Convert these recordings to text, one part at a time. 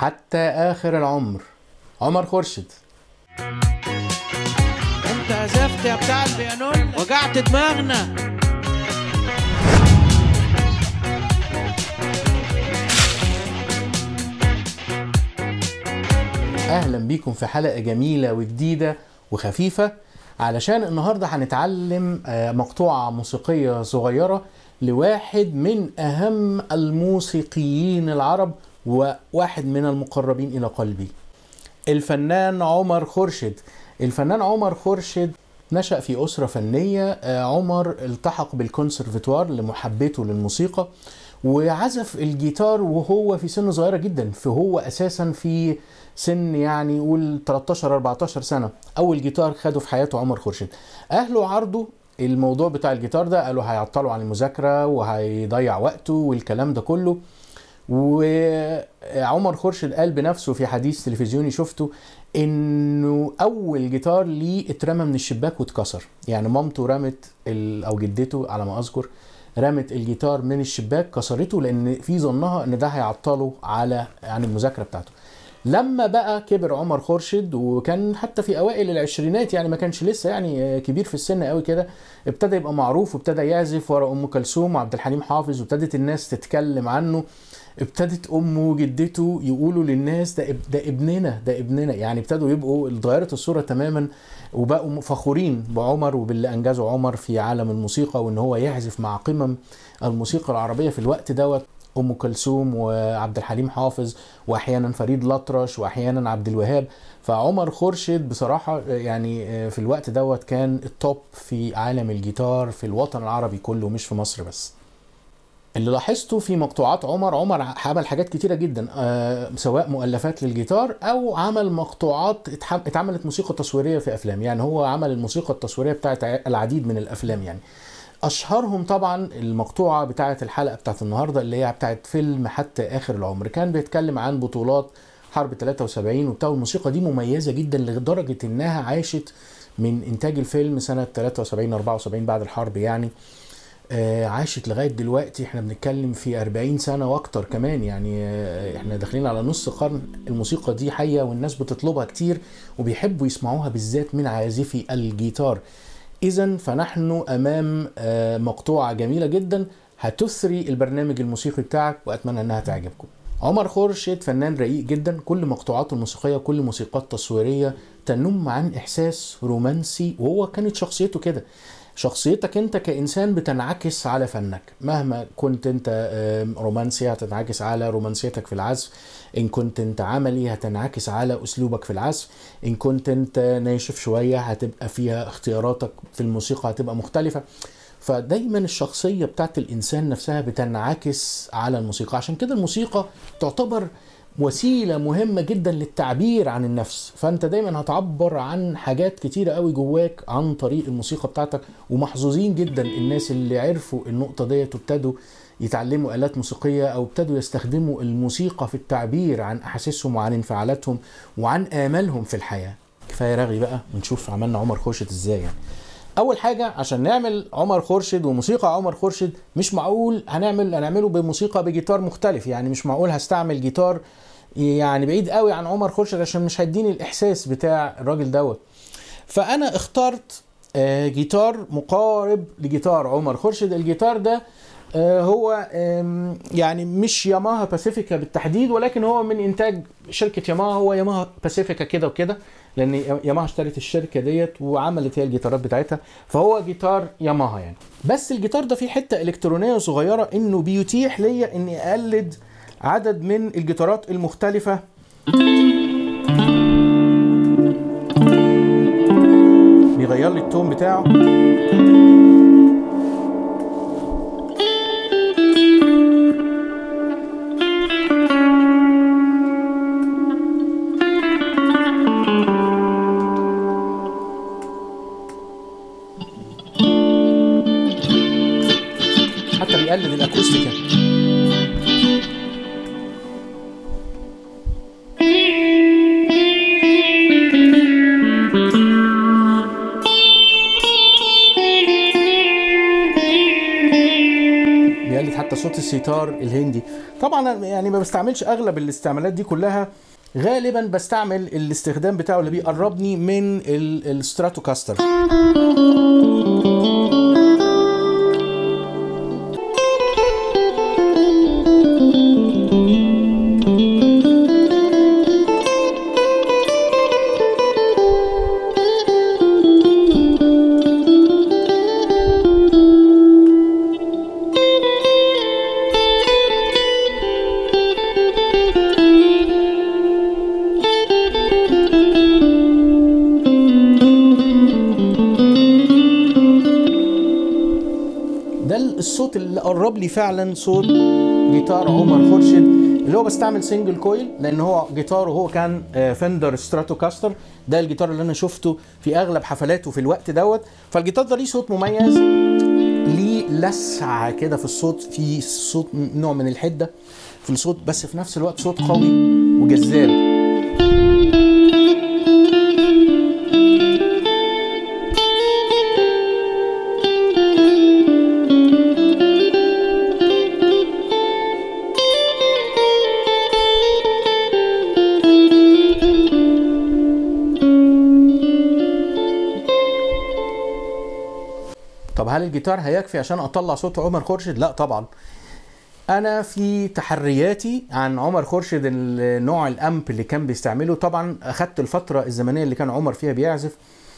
حتى آخر العمر عمر خورشيد انت عزفت يا بتاع البيانون وجعت دماغنا اهلا بيكم في حلقه جميله وجديده وخفيفه علشان النهارده هنتعلم آه، مقطوعه موسيقيه صغيره لواحد من اهم الموسيقيين العرب وواحد من المقربين الى قلبي الفنان عمر خورشيد الفنان عمر خورشيد نشأ في أسرة فنية آه، عمر التحق بالكونسرفتوار لمحبته للموسيقى وعزف الجيتار وهو في سن صغيرة جدا فهو أساسا في سن يعني قول 13 14 سنة أول جيتار خده في حياته عمر خورشيد أهله عرضوا الموضوع بتاع الجيتار ده قالوا هيعطلوا عن المذاكرة وهيضيع وقته والكلام ده كله وعمر خورشيد قال بنفسه في حديث تلفزيوني شفته انه اول جيتار ليه اترمى من الشباك واتكسر يعني مامته رمت ال- او جدته على ما اذكر رمت الجيتار من الشباك كسرته لان في ظنها ان ده هيعطله على عن المذاكره بتاعته لما بقى كبر عمر خورشيد وكان حتى في اوائل العشرينات يعني ما كانش لسه يعني كبير في السن قوي كده ابتدى يبقى معروف وابتدى يعزف ورا ام كلثوم وعبد الحليم حافظ وابتدت الناس تتكلم عنه ابتدت امه وجدته يقولوا للناس ده اب- ده ابننا ده ابننا يعني ابتدوا يبقوا اتغيرت الصوره تماما وبقوا فخورين بعمر وباللي انجزه عمر في عالم الموسيقى وان هو يعزف مع قمم الموسيقى العربيه في الوقت دوت ام كلثوم وعبد الحليم حافظ واحيانا فريد الأطرش واحيانا عبد الوهاب فعمر خورشيد بصراحه يعني في الوقت دوت كان التوب في عالم الجيتار في الوطن العربي كله مش في مصر بس اللي لاحظته في مقطوعات عمر عمر عمل حاجات كتيرة جدا آه، سواء مؤلفات للجيتار أو عمل مقطوعات اتح- اتعملت موسيقى تصويرية في أفلام يعني هو عمل الموسيقى التصويرية بتاعت ع- العديد من الأفلام يعني أشهرهم طبعا المقطوعة بتاعت الحلقة بتاعت النهاردة اللي هي بتاعت فيلم حتى آخر العمر كان بيتكلم عن بطولات حرب 73 وبتاع الموسيقى دي مميزة جدا لدرجة إنها عاشت من إنتاج الفيلم سنة 73 74 بعد الحرب يعني آه، عاشت لغايه دلوقتي احنا بنتكلم في 40 سنه واكتر كمان يعني آه، احنا داخلين على نص قرن الموسيقى دي حيه والناس بتطلبها كتير وبيحبوا يسمعوها بالذات من عازفي الجيتار اذا فنحن امام آه، مقطوعه جميله جدا هتثري البرنامج الموسيقي بتاعك واتمنى انها تعجبكم عمر خورشيد فنان رقيق جدا كل مقطوعاته الموسيقيه كل موسيقات تصويريه تنم عن احساس رومانسي وهو كانت شخصيته كده شخصيتك انت كانسان بتنعكس على فنك مهما كنت انت آم، رومانسي هتنعكس على رومانسيتك في العزف ان كنت انت عملي هتنعكس على اسلوبك في العزف ان كنت انت ناشف شويه هتبقى فيها اختياراتك في الموسيقى هتبقى مختلفه فدايما الشخصيه بتاعت الانسان نفسها بتنعكس على الموسيقى عشان كده الموسيقى تعتبر وسيلة مهمة جدا للتعبير عن النفس فانت دايما هتعبر عن حاجات كتيرة قوي جواك عن طريق الموسيقى بتاعتك ومحظوظين جدا الناس اللي عرفوا النقطة ديت وابتدوا يتعلموا آلات موسيقية أو ابتدوا يستخدموا الموسيقى في التعبير عن أحاسيسهم وعن انفعالاتهم وعن آمالهم في الحياة كفاية رغي بقى ونشوف عملنا عمر خورشيد ازاي يعني اول حاجه عشان نعمل عمر خورشيد وموسيقى عمر خورشيد مش معقول هنعمل هنعمله بموسيقى بجيتار مختلف يعني مش معقول هستعمل جيتار يعني بعيد قوي عن عمر خورشيد عشان مش هيديني الاحساس بتاع الراجل دوت فانا اخترت آه، جيتار مقارب لجيتار عمر خورشيد الجيتار ده آه، هو آم، يعني مش ياماها باسيفيكا بالتحديد ولكن هو من انتاج شركه ياماها هو ياماها باسيفيكا كده وكده لان ياماها اشترت الشركه ديت وعملت هي الجيتارات بتاعتها فهو جيتار ياماها يعني بس الجيتار ده فيه حته الكترونيه صغيره انه بيتيح ليا اني اقلد عدد من الجيتارات المختلفه بيغير لي التون بتاعه حتى بيقلد الاكوستيكا السيتار الهندي طبعا يعني ما بستعملش اغلب الاستعمالات دي كلها غالبا بستعمل الاستخدام بتاعه اللي بيقربني من ال- الستراتوكاستر ده الصوت اللي قرب لي فعلا صوت جيتار عمر خورشيد اللي هو بستعمل سنجل كويل لان هو جيتاره هو كان آه، فندر ستراتوكاستر ده الجيتار اللي انا شفته في اغلب حفلاته في الوقت دوت فالجيتار ده ليه صوت مميز ليه لسعه كده في الصوت في صوت نوع من الحده في الصوت بس في نفس الوقت صوت قوي وجذاب طب هل الجيتار هيكفي عشان اطلع صوت عمر خورشيد لا طبعا انا في تحرياتي عن عمر خورشيد النوع الامب اللي كان بيستعمله طبعا اخدت الفتره الزمنيه اللي كان عمر فيها بيعزف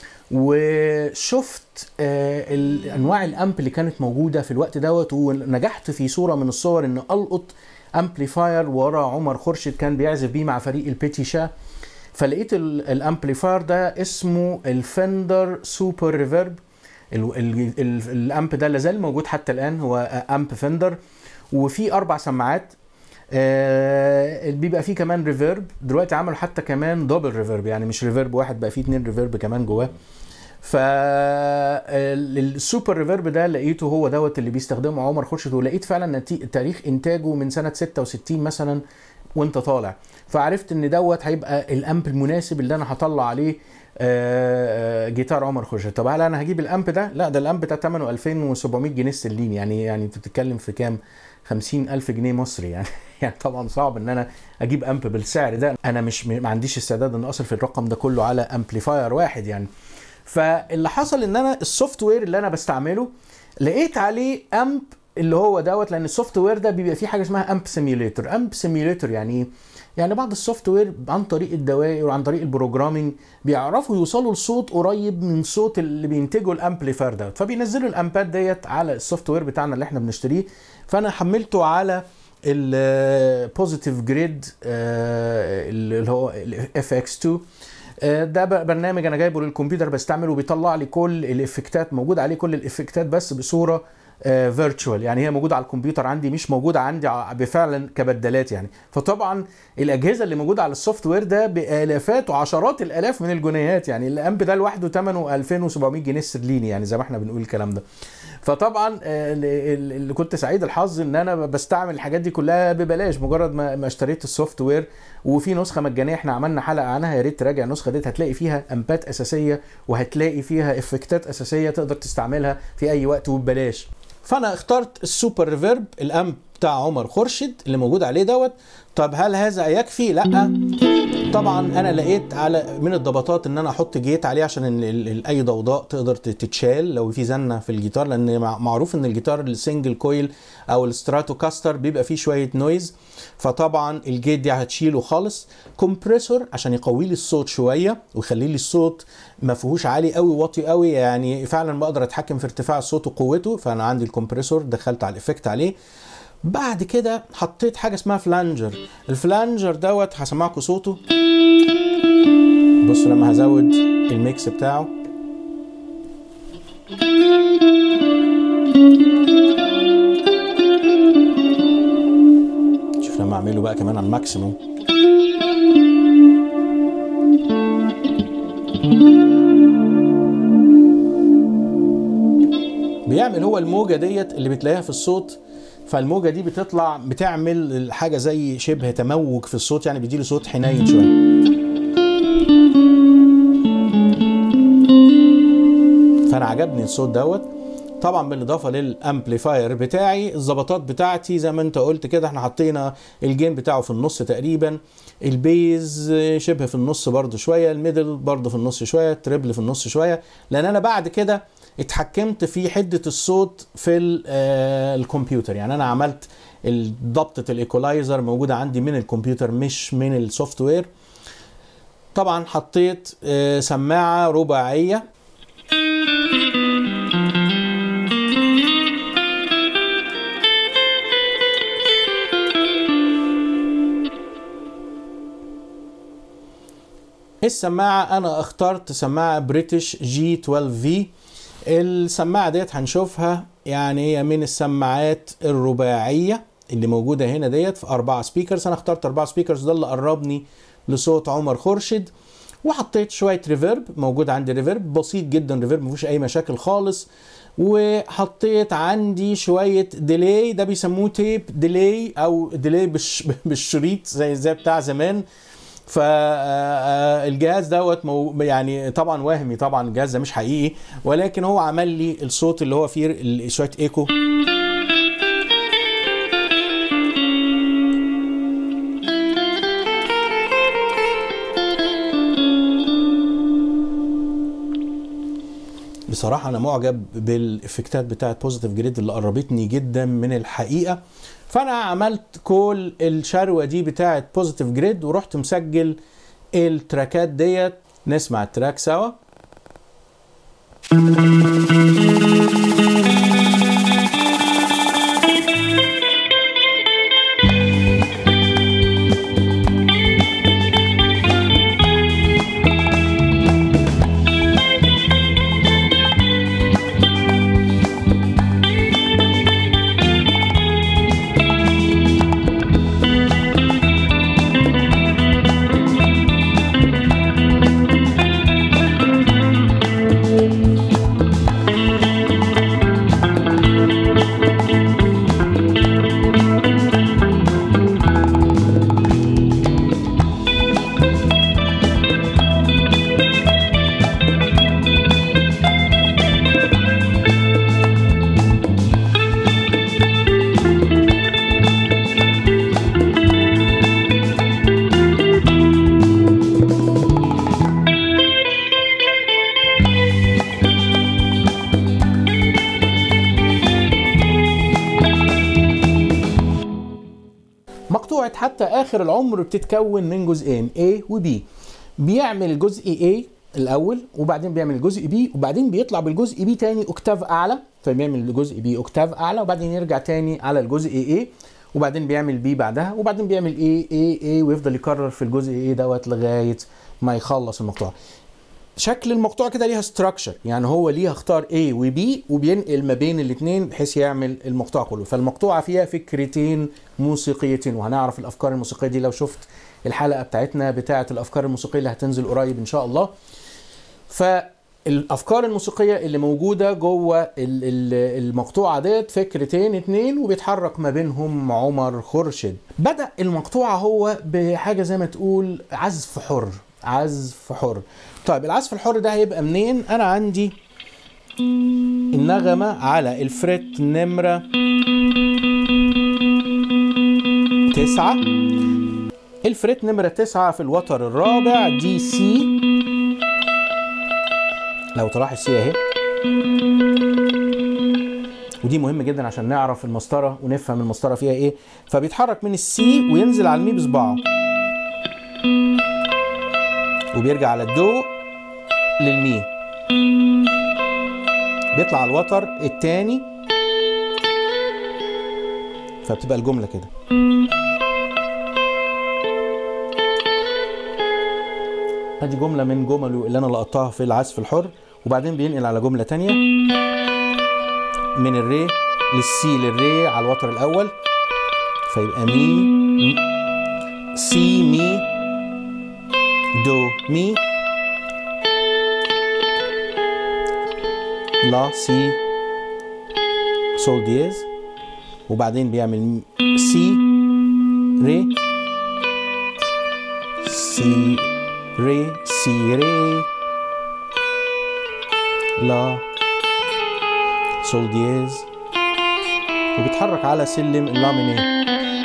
وشفت آه، ال- انواع الامب اللي كانت موجوده في الوقت دوت ونجحت في صوره من الصور ان القط امبليفاير ورا عمر خورشيد كان بيعزف بيه مع فريق البيتي شا فلقيت ال- الامبليفاير ده اسمه الفندر سوبر ريفيرب ال- ال- ال- الامب ده لازال موجود حتى الان هو امب فندر وفي اربع سماعات آه بيبقى فيه كمان ريفيرب دلوقتي عملوا حتى كمان دبل ريفيرب يعني مش ريفيرب واحد بقى فيه اتنين ريفيرب كمان جواه فالسوبر ريفيرب ده لقيته هو دوت اللي بيستخدمه عمر خورشيد ولقيت فعلا نتي- تاريخ انتاجه من سنه 66 مثلا وانت طالع فعرفت ان دوت هيبقى الامب المناسب اللي انا هطلع عليه آه، آه، جيتار عمر خورشيد طب هل انا هجيب الامب ده لا ده الامب ده ثمنه 2700 جنيه استرليني يعني يعني انت بتتكلم في كام 50 ألف جنيه مصري يعني يعني طبعا صعب ان انا اجيب امب بالسعر ده انا مش ما عنديش استعداد ان اصرف الرقم ده كله على امبليفاير واحد يعني فاللي حصل ان انا السوفت وير اللي انا بستعمله لقيت عليه امب اللي هو دوت لان السوفت وير ده بيبقى فيه حاجه اسمها امب سيميوليتور امب سيميوليتور يعني ايه يعني بعض السوفت وير عن طريق الدوائر وعن طريق البروجرامينج بيعرفوا يوصلوا لصوت قريب من صوت اللي بينتجه الامبليفاير دوت فبينزلوا الامبات ديت على السوفت وير بتاعنا اللي احنا بنشتريه فانا حملته على البوزيتيف جريد اللي هو اف اكس 2 آه، ده ب- برنامج انا جايبه للكمبيوتر بستعمله بيطلع لي كل الافكتات موجود عليه كل الافكتات بس بصوره فيرتشوال يعني هي موجوده على الكمبيوتر عندي مش موجوده عندي ع- بفعلا كبدلات يعني فطبعا الاجهزه اللي موجوده على السوفت وير ده بالافات وعشرات الالاف من الجنيهات يعني الامب ده لوحده ثمنه 2700 جنيه استرليني يعني زي ما احنا بنقول الكلام ده فطبعا آه، ال- اللي كنت سعيد الحظ ان انا بستعمل الحاجات دي كلها ببلاش مجرد ما ما اشتريت السوفت وير وفي نسخه مجانيه احنا عملنا حلقه عنها يا ريت تراجع النسخه دي هتلاقي فيها امبات اساسيه وهتلاقي فيها افكتات اساسيه تقدر تستعملها في اي وقت وببلاش فانا اخترت السوبر ريفيرب الامب بتاع عمر خورشيد اللي موجود عليه دوت طب هل هذا يكفي لا طبعا انا لقيت على من الضبطات ان انا احط جيت عليه عشان ال- ال- ال- اي ضوضاء تقدر تت- تتشال لو في زنه في الجيتار لان مع- معروف ان الجيتار السنجل كويل او الستراتو كاستر بيبقى فيه شويه نويز فطبعا الجيت دي هتشيله خالص كومبريسور عشان يقوي لي الصوت شويه ويخلي لي الصوت ما فيهوش عالي قوي واطي قوي يعني فعلا بقدر اتحكم في ارتفاع الصوت وقوته فانا عندي الكمبريسور دخلت على الافكت عليه بعد كده حطيت حاجه اسمها فلانجر الفلانجر دوت هسمعكم صوته بصوا لما هزود الميكس بتاعه شوف لما اعمله بقى كمان على الماكسيموم بيعمل هو الموجة ديت اللي بتلاقيها في الصوت فالموجة دي بتطلع بتعمل حاجة زي شبه تموج في الصوت يعني بيديله صوت حنين شوية فأنا عجبني الصوت دوت طبعا بالاضافه للامبليفاير بتاعي الظبطات بتاعتي زي ما انت قلت كده احنا حطينا الجين بتاعه في النص تقريبا البيز شبه في النص برضو شويه الميدل برضو في النص شويه التريبل في النص شويه لان انا بعد كده اتحكمت في حده الصوت في ال- آه، الكمبيوتر يعني انا عملت ضبطه الايكولايزر موجوده عندي من الكمبيوتر مش من السوفت وير طبعا حطيت آه، سماعه رباعيه السماعة أنا اخترت سماعة بريتش جي 12 في السماعة ديت هنشوفها يعني هي من السماعات الرباعية اللي موجودة هنا ديت في أربعة سبيكرز أنا اخترت أربعة سبيكرز ده اللي قربني لصوت عمر خورشيد وحطيت شوية ريفيرب موجود عندي ريفيرب بسيط جدا ريفيرب مفيش أي مشاكل خالص وحطيت عندي شوية ديلي ده بيسموه تيب ديلي أو ديلي بالش بالشريط زي زي بتاع زمان فالجهاز دوت مو يعني طبعا وهمي طبعا الجهاز ده مش حقيقي ولكن هو عمل لي الصوت اللي هو فيه ال- شويه ايكو بصراحة أنا معجب بالإفكتات بتاعت بوزيتيف جريد اللي قربتني جدا من الحقيقة فأنا عملت كل الشروة دي بتاعت بوزيتيف جريد ورحت مسجل التراكات ديت نسمع التراك سوا مقطوعة حتى آخر العمر بتتكون من جزئين A و B بيعمل الجزء A الأول وبعدين بيعمل الجزء B وبعدين بيطلع بالجزء B تاني أكتاف أعلى فبيعمل الجزء B أكتاف أعلى وبعدين يرجع تاني على الجزء A وبعدين بيعمل B بعدها وبعدين بيعمل A A A ويفضل يكرر في الجزء A دوت لغاية ما يخلص المقطوعة شكل المقطوعة كده ليها ستراكشر يعني هو ليها اختار A و B وبينقل ما بين الاثنين بحيث يعمل المقطوعة كله فالمقطوعة فيها فكرتين موسيقيتين وهنعرف الافكار الموسيقية دي لو شفت الحلقة بتاعتنا بتاعة الافكار الموسيقية اللي هتنزل قريب ان شاء الله فالافكار الموسيقية اللي موجودة جوه ال- ال- المقطوعة ديت فكرتين اتنين وبيتحرك ما بينهم عمر خورشيد بدأ المقطوعة هو بحاجة زي ما تقول عزف حر عزف حر طيب العزف الحر ده هيبقى منين انا عندي النغمة على الفريت نمرة تسعة الفريت نمرة تسعة في الوتر الرابع دي سي لو تلاحظ سي اهي ودي مهم جدا عشان نعرف المسطرة ونفهم المسطرة فيها ايه فبيتحرك من السي وينزل على المي بصباعه وبيرجع على الدو للمي بيطلع على الوتر التاني فبتبقى الجملة كده ادي جملة من جمله اللي انا لقطتها في العزف الحر وبعدين بينقل على جملة تانية من الري للسي للري على الوتر الاول فيبقى مي م- سي مي دو مي لا سي سول دياز وبعدين بيعمل م- سي ري سي ري سي ري لا سول دياز وبيتحرك على سلم اللا مينيه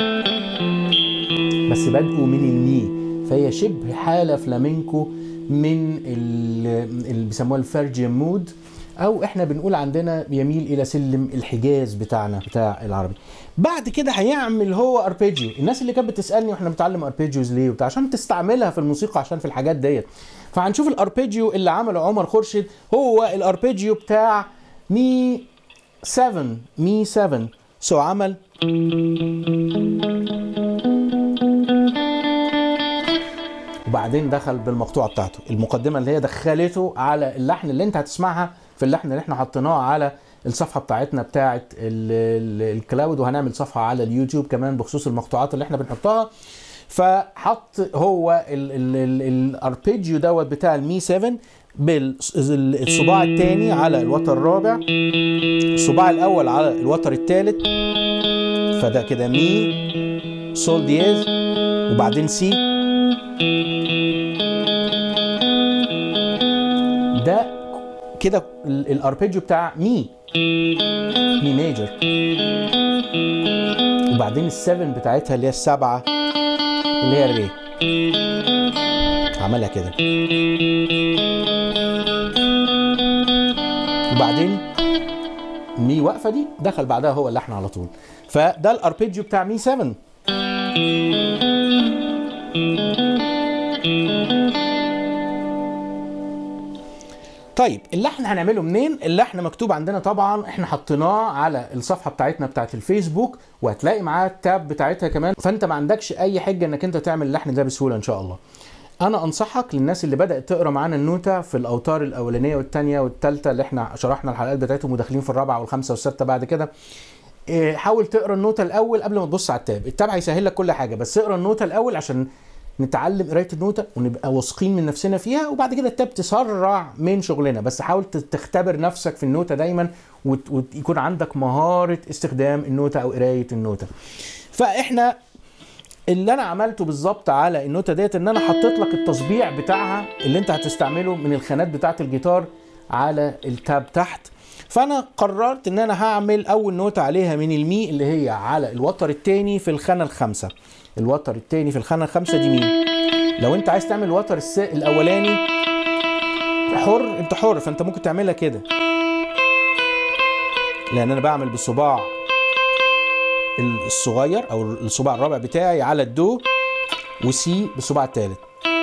بس بادئه من المي فهي شبه حاله فلامينكو من ال- اللي بيسموها الفرجيان مود او احنا بنقول عندنا يميل الى سلم الحجاز بتاعنا بتاع العربي بعد كده هيعمل هو اربيجيو الناس اللي كانت بتسالني واحنا بنتعلم اربيجيوز ليه وبتاع عشان تستعملها في الموسيقى عشان في الحاجات ديت فهنشوف الاربيجيو اللي عمله عمر خورشيد هو الاربيجيو بتاع مي 7 مي 7 سو عمل وبعدين دخل بالمقطوعه بتاعته المقدمه اللي هي دخلته على اللحن اللي انت هتسمعها في اللحن اللي احنا حطيناه على الصفحه بتاعتنا بتاعه ال- ال- الكلاود وهنعمل صفحه على اليوتيوب كمان بخصوص المقطوعات اللي احنا بنحطها فحط هو الاربيجيو دوت بتاع المي 7 بالصباع الثاني على الوتر الرابع الصباع الاول على الوتر الثالث فده كده مي سول دياز وبعدين سي ده كده ال- الاربيجيو بتاع مي مي ميجر وبعدين السفن بتاعتها اللي هي السبعة اللي هي الري عملها كده وبعدين مي واقفة دي دخل بعدها هو اللحن على طول فده الاربيجيو بتاع مي 7 طيب اللحن هنعمله منين؟ اللحن مكتوب عندنا طبعا احنا حطيناه على الصفحه بتاعتنا بتاعت الفيسبوك وهتلاقي معاه التاب بتاعتها كمان فانت ما عندكش اي حجه انك انت تعمل اللحن ده بسهوله ان شاء الله. انا انصحك للناس اللي بدات تقرا معانا النوته في الاوتار الاولانيه والثانيه والثالثه اللي احنا شرحنا الحلقات بتاعتهم وداخلين في الرابعه والخامسه والسادسه بعد كده إيه، حاول تقرا النوته الاول قبل ما تبص على التاب التاب هيسهل لك كل حاجه بس اقرا النوته الاول عشان نتعلم قرايه النوته ونبقى واثقين من نفسنا فيها وبعد كده التاب تسرع من شغلنا بس حاول ت- تختبر نفسك في النوته دايما وت- ويكون عندك مهاره استخدام النوته او قرايه النوته فاحنا اللي انا عملته بالظبط على النوته ديت ان انا حطيت لك التصبيع بتاعها اللي انت هتستعمله من الخانات بتاعه الجيتار على التاب تحت فانا قررت ان انا هعمل اول نوتة عليها من المي اللي هي على الوتر التاني في الخانة الخامسة الوتر التاني في الخانة الخامسة دي مي لو انت عايز تعمل الوتر الس... الاولاني حر انت حر فانت ممكن تعملها كده لان انا بعمل بالصباع الصغير او الصباع الرابع بتاعي على الدو وسي بالصباع الثالث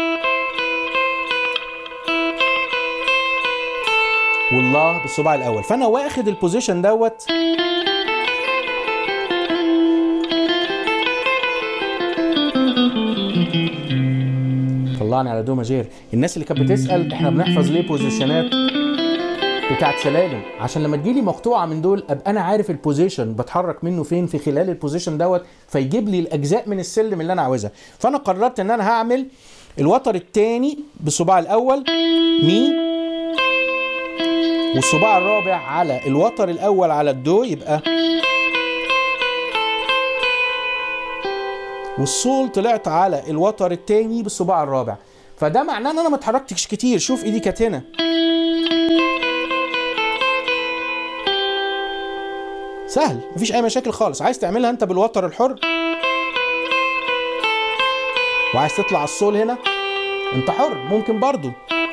والله بالصباع الاول فانا واخد البوزيشن دوت طلعني على دو ماجير الناس اللي كانت بتسال احنا بنحفظ ليه بوزيشنات بتاعت سلالم عشان لما تجيلي مقطوعه من دول ابقى انا عارف البوزيشن بتحرك منه فين في خلال البوزيشن دوت فيجيب لي الاجزاء من السلم اللي انا عاوزها فانا قررت ان انا هعمل الوتر الثاني بالصباع الاول مي والصباع الرابع على الوتر الاول على الدو يبقى والصول طلعت على الوتر الثاني بالصباع الرابع فده معناه ان انا ما اتحركتش كتير شوف ايدي كانت هنا سهل مفيش اي مشاكل خالص عايز تعملها انت بالوتر الحر وعايز تطلع الصول هنا انت حر ممكن برضو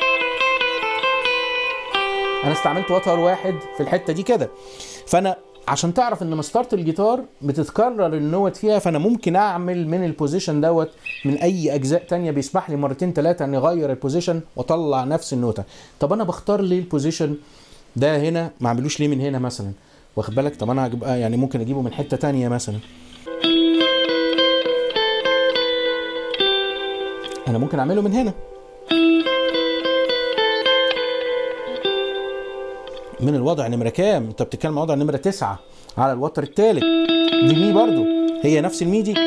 انا استعملت وتر واحد في الحته دي كده فانا عشان تعرف ان مسطره الجيتار بتتكرر النوت فيها فانا ممكن اعمل من البوزيشن دوت من اي اجزاء تانية بيسمح لي مرتين ثلاثه اني اغير البوزيشن واطلع نفس النوته طب انا بختار ليه البوزيشن ده هنا ما اعملوش ليه من هنا مثلا واخد بالك طب انا هجيب يعني ممكن اجيبه من حته تانية مثلا انا ممكن اعمله من هنا من الوضع نمره كام انت بتتكلم عن وضع نمره تسعة على الوتر الثالث دي مي برضو هي نفس المي دي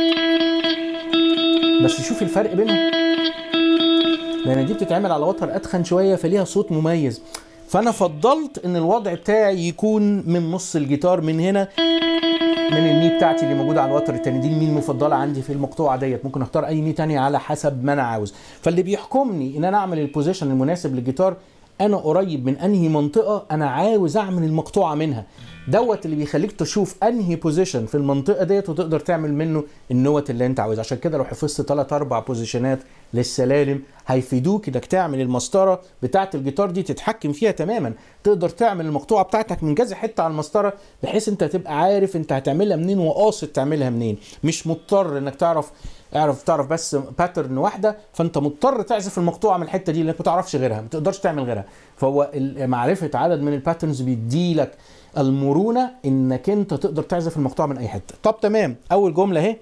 بس شوف الفرق بينهم لان دي بتتعمل على وتر اتخن شويه فليها صوت مميز فانا فضلت ان الوضع بتاعي يكون من نص الجيتار من هنا من المي بتاعتي اللي موجوده على الوتر التاني دي المي المفضله عندي في المقطوعه ديت ممكن اختار اي مي تانية على حسب ما انا عاوز فاللي بيحكمني ان انا اعمل البوزيشن المناسب للجيتار انا قريب من انهي منطقه انا عاوز اعمل المقطوعه منها دوت اللي بيخليك تشوف انهي بوزيشن في المنطقه ديت وتقدر تعمل منه النوت اللي انت عاوزها عشان كده لو حفظت 3 4 بوزيشنات للسلالم هيفيدوك انك تعمل المسطره بتاعه الجيتار دي تتحكم فيها تماما تقدر تعمل المقطوعه بتاعتك من كذا حته على المسطره بحيث انت تبقى عارف انت هتعملها منين وقاصد تعملها منين مش مضطر انك تعرف اعرف تعرف بس باترن واحده فانت مضطر تعزف المقطوعه من الحته دي لانك ما تعرفش غيرها ما تقدرش تعمل غيرها فهو ال- معرفه عدد من الباترنز بيديلك المرونه انك انت تقدر تعزف المقطوعه من اي حته طب تمام اول جمله اهي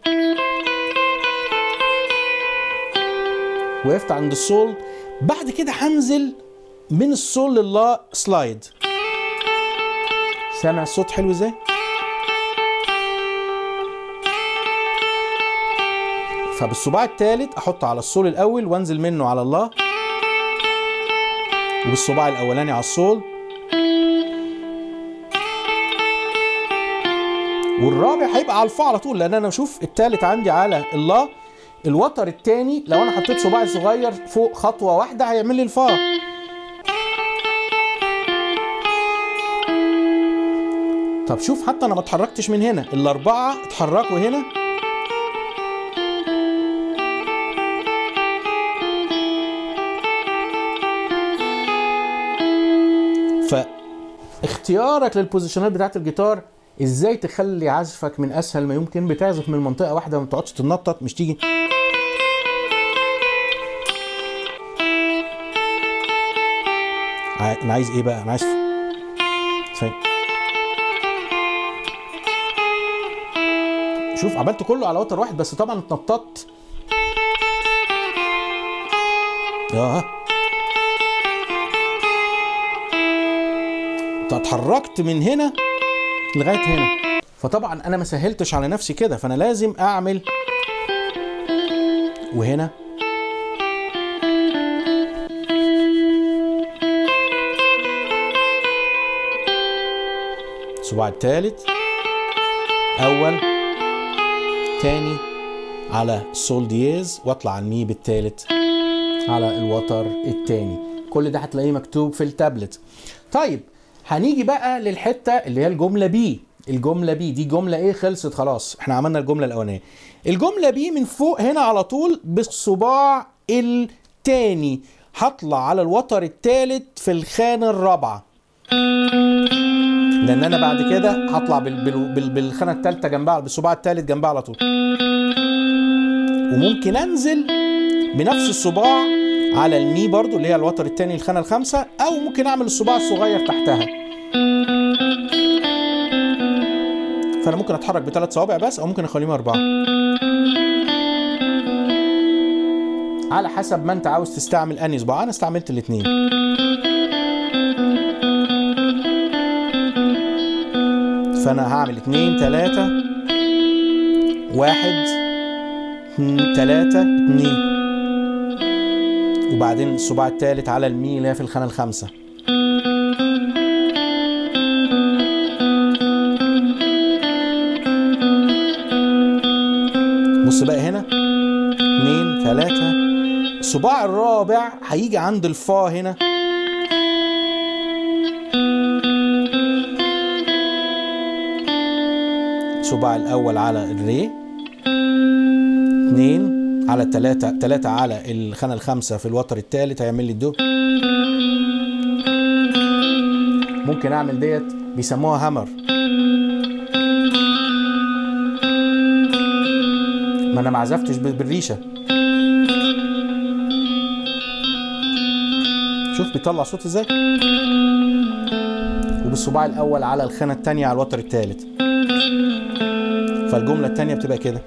وقفت عند السول بعد كده هنزل من السول لله سلايد سامع الصوت حلو ازاي فبالصباع الثالث احط على السول الاول وانزل منه على الله وبالصباع الاولاني على السول والرابع هيبقى على الفا على طول لان انا بشوف الثالث عندي على الله الوتر الثاني لو انا حطيت صباعي صغير فوق خطوه واحده هيعمل لي الفا طب شوف حتى انا ما اتحركتش من هنا الاربعه اتحركوا هنا فاختيارك للبوزيشنات بتاعت الجيتار ازاي تخلي عزفك من اسهل ما يمكن بتعزف من منطقه واحده وما تقعدش تتنطط مش تيجي عاي- انا عايز ايه بقى انا عايز ثانية. شوف عملت كله على وتر واحد بس طبعا اتنططت اه اتحركت من هنا لغايه هنا فطبعا انا ما سهلتش على نفسي كده فانا لازم اعمل وهنا الصباع الثالث اول تاني على السول دييز واطلع على المي بالثالث على الوتر التاني كل ده هتلاقيه مكتوب في التابلت طيب هنيجي بقى للحته اللي هي الجمله بي الجمله بي دي جمله ايه خلصت خلاص احنا عملنا الجمله الاولانيه الجمله بي من فوق هنا على طول بالصباع التاني هطلع على الوتر التالت في الخانه الرابعه لان انا بعد كده هطلع بال بال بال بالخانه الثالثه جنبها بالصباع الثالث جنبها على طول وممكن انزل بنفس الصباع على المي برضو اللي هي الوتر الثاني الخانه الخامسه او ممكن اعمل الصباع الصغير تحتها فانا ممكن اتحرك بثلاث صوابع بس او ممكن اخليهم اربعه على حسب ما انت عاوز تستعمل انهي صباع انا استعملت الاثنين فانا هعمل اتنين تلاتة واحد اتنين، تلاتة اتنين وبعدين الصباع التالت على المي اللي هي في الخانة الخامسة بص بقى هنا اتنين تلاتة الصباع الرابع هيجي عند الفا هنا الصباع الأول على الري اتنين على التلاتة تلاتة على الخانة الخامسة في الوتر التالت هيعمل لي الدو ممكن أعمل ديت بيسموها هامر ما أنا ما عزفتش بال- بالريشة شوف بيطلع صوت ازاي وبالصباع الأول على الخانة التانية على الوتر التالت فالجملة التانية بتبقى كده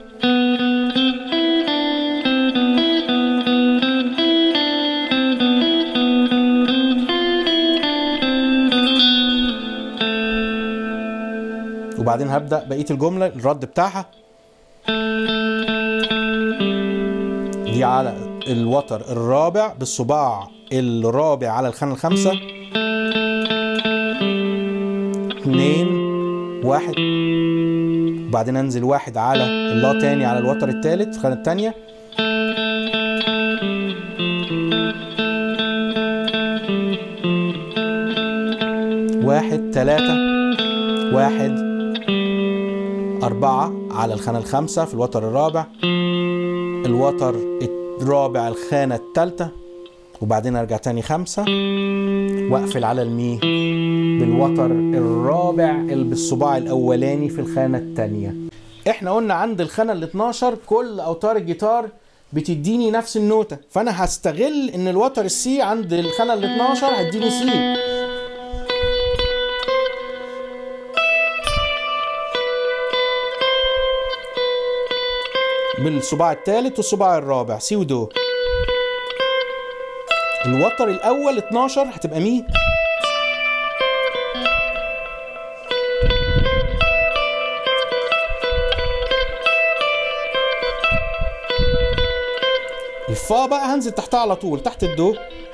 وبعدين هبدأ بقية الجملة الرد بتاعها دي على الوتر الرابع بالصباع الرابع على الخانة الخامسة اتنين واحد وبعدين انزل واحد على اللا تاني على الوتر التالت الخانة التانية واحد تلاتة واحد أربعة على الخانة الخامسة في الوتر الرابع الوتر الرابع الخانة التالتة وبعدين ارجع تاني خمسة واقفل على المي بالوتر الرابع اللي بالصباع الاولاني في الخانة التانية احنا قلنا عند الخانة ال 12 كل اوتار الجيتار بتديني نفس النوتة فانا هستغل ان الوتر السي عند الخانة ال 12 هتديني سي بالصباع الثالث والصباع الرابع سي ودو الوتر الاول 12 هتبقى مي الفا بقى هنزل تحتها على طول تحت الدو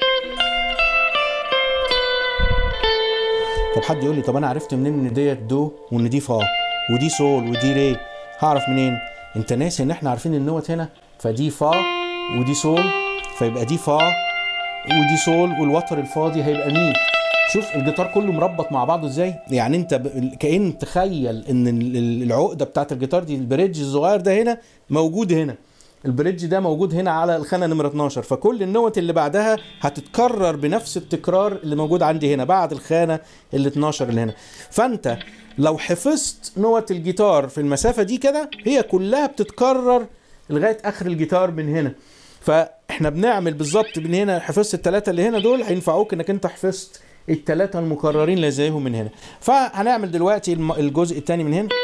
طب حد يقول لي طب انا عرفت منين ان ديت دو وان دي فا ودي سول ودي ري هعرف منين انت ناسي ان احنا عارفين النوت هنا فدي فا ودي سول فيبقى دي فا ودي سول والوتر الفاضي هيبقى مي شوف الجيتار كله مربط مع بعضه ازاي يعني انت ب... كأن تخيل ان ال- ال- العقده بتاعت الجيتار دي البريدج الصغير ده هنا موجود هنا البريدج ده موجود هنا على الخانه نمره 12 فكل النوت اللي بعدها هتتكرر بنفس التكرار اللي موجود عندي هنا بعد الخانه ال 12 اللي هنا فانت لو حفظت نوت الجيتار في المسافه دي كده هي كلها بتتكرر لغايه اخر الجيتار من هنا فاحنا بنعمل بالظبط من هنا حفظت الثلاثه اللي هنا دول هينفعوك انك انت حفظت الثلاثه المكررين اللي زيهم من هنا فهنعمل دلوقتي الم- الجزء الثاني من هنا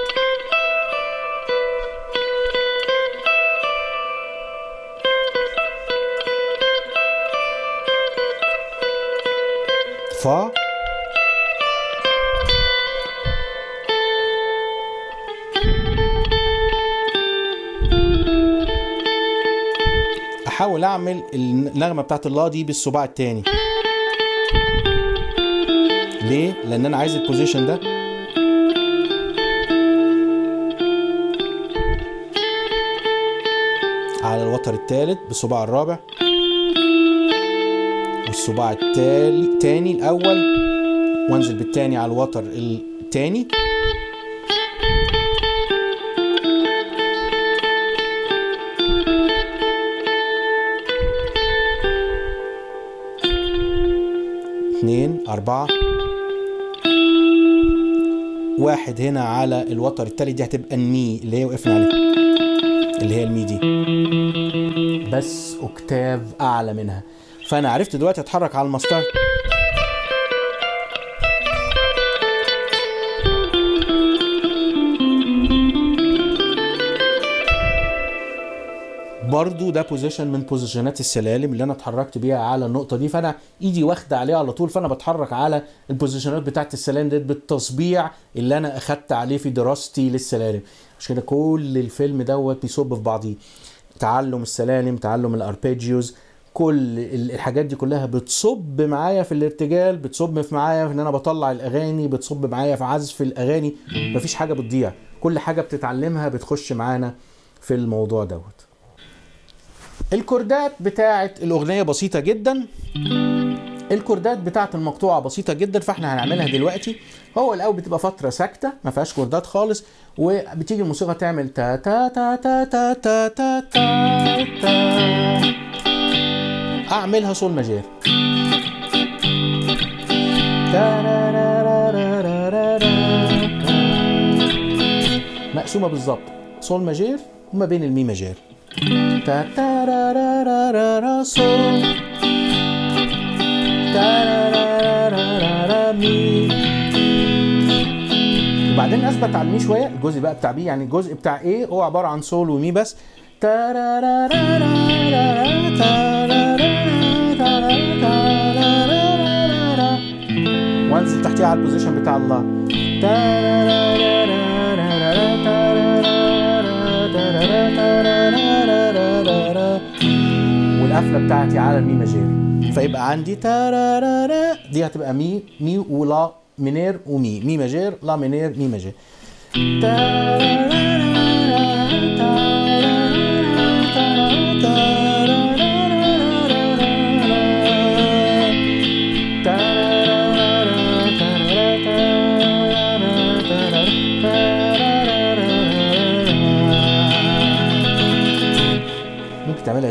فا احاول اعمل النغمه بتاعت الله دي بالصباع التاني ليه لان انا عايز البوزيشن ده على الوتر الثالث بالصباع الرابع والصباع التالي التاني الاول وانزل بالتاني على الوتر التاني اتنين أربعة واحد هنا على الوتر التالت دي هتبقى المي اللي هي وقفنا عليها اللي هي المي دي بس اوكتاف اعلى منها فانا عرفت دلوقتي اتحرك على المسطره برضو ده بوزيشن من بوزيشنات السلالم اللي انا اتحركت بيها على النقطه دي فانا ايدي واخده عليها على طول فانا بتحرك على البوزيشنات بتاعت السلالم ديت بالتصبيع اللي انا اخدت عليه في دراستي للسلالم عشان كده كل الفيلم دوت بيصب في بعضيه تعلم السلالم تعلم الاربيجيوز كل ال- الحاجات دي كلها بتصب معايا في الارتجال بتصب في معايا في ان انا بطلع الاغاني بتصب معايا في عزف الاغاني مفيش حاجه بتضيع كل حاجه بتتعلمها بتخش معانا في الموضوع دوت الكوردات بتاعت الاغنيه بسيطه جدا الكوردات بتاعت المقطوعه بسيطه جدا فاحنا هنعملها دلوقتي هو الاول بتبقى فتره ساكته ما فيهاش كوردات خالص وبتيجي الموسيقى تعمل تا تا تا تا تا تا تا تا تا اعملها صول ماجير مقسومه بالظبط صول ماجير وما بين المي ماجير تا تا را را را را را صول تا را را را را را مي وبعدين اثبت على المي شويه الجزء بقى بتاع بي يعني الجزء بتاع ايه هو عباره عن صول ومي بس تا را را را را را را تا را را را تا را تا را را را را. وانزل تحتيها على البوزيشن بتاع الله تا را را را را را را تا را را را تا را را تا را را را را را. والقفله بتاعتي على المي ماجير فيبقى عندي تارارارا دي هتبقى مي مي ولا مينير ومي مي ماجير لا مينير مي ماجير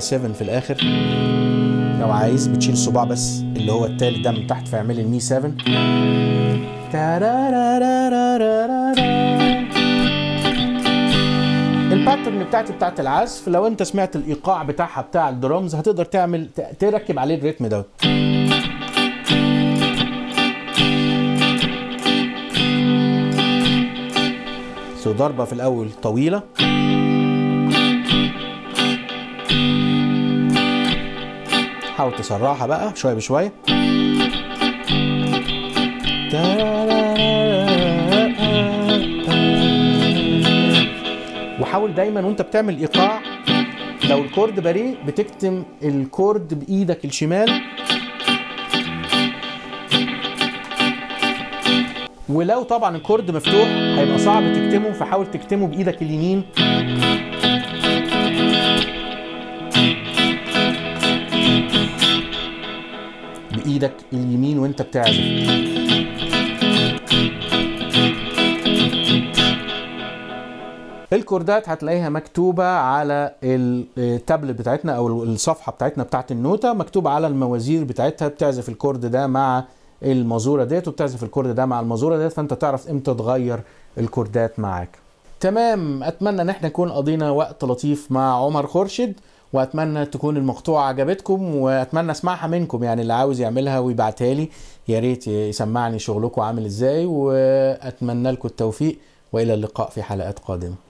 7 في الاخر لو عايز بتشيل الصباع بس اللي هو التالت ده من تحت فيعمل المي 7 الباترن بتاعتي بتاعت العزف لو انت سمعت الايقاع بتاعها بتاع الدرامز هتقدر تعمل ت- تركب عليه الريتم دوت سو ضربه في الاول طويله حاول تسرعها بقى شويه بشويه وحاول دايما وانت بتعمل ايقاع لو الكورد باريه بتكتم الكورد بايدك الشمال ولو طبعا الكورد مفتوح هيبقى صعب تكتمه فحاول تكتمه بايدك اليمين بايدك اليمين وانت بتعزف الكوردات هتلاقيها مكتوبة على التابلت بتاعتنا او الصفحة بتاعتنا بتاعت النوتة مكتوب على الموازير بتاعتها بتعزف الكورد ده مع المازورة ديت وبتعزف الكورد ده مع المازورة ديت فانت تعرف امتى تغير الكوردات معاك تمام اتمنى ان احنا نكون قضينا وقت لطيف مع عمر خورشيد واتمنى تكون المقطوعة عجبتكم واتمنى اسمعها منكم يعني اللي عاوز يعملها ويبعتها لي يا ريت يسمعني شغلكم عامل ازاي واتمنى لكم التوفيق والى اللقاء في حلقات قادمه